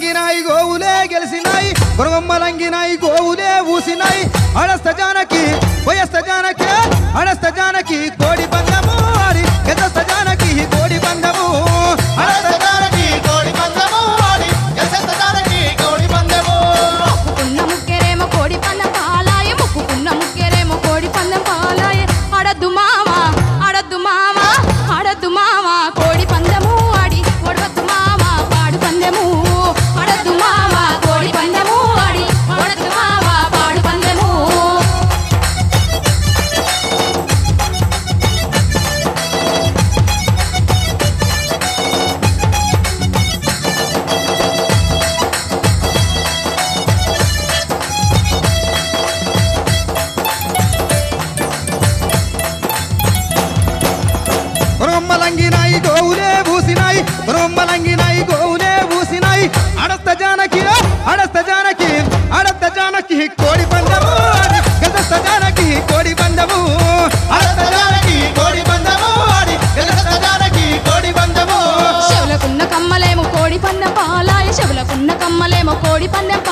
లంగినాయి గోవులే గెలిసినాయి గురగొమ్మలంగినాయి గోవులే ఊసినాయి అడస్త జానకి వయస్త జానకి అడస్త జానకి కోడి బంధము ఆడి గెదస్త జానకి కోడి బంధము అడస్త జానకి కోడి బంధము ఆడి గెదస్త జానకి కోడి బంధము ముక్కుకున్న ముక్కెరేమో కోడి పందెం పాలాయ ముక్కుకున్న ముక్కెరేమో కోడి పందెం పాలాయ ఆడద్దు మామ ఆడద్దు మామ ఆడద్దు మామ కోడి పందెము ఆడి ఒడవద్దు మామ పాడు పందెము ఆడద్దు మామ కోడి పందెము ఆడి ఒడద్దు మామ పాడు పందెము గురగొమ్మలంగినాయి గోవులే ఊసినాయి గురగొమ్మలంగినాయి గోవులే ఊసినాయి అడస్త జానకి అడస్త జానకి అడస్త జానకి కోడి బంధము ఆడి గెదస్త జానకి కోడి బంధము అడస్త జానకి కోడి బంధము ఆడి గెదస్త జానకి కోడి బంధము చెవులకున్న కమ్మలేమో కోడి పందెం పాలాయ చెవులకున్న కమ్మలేమో కోడి పందెం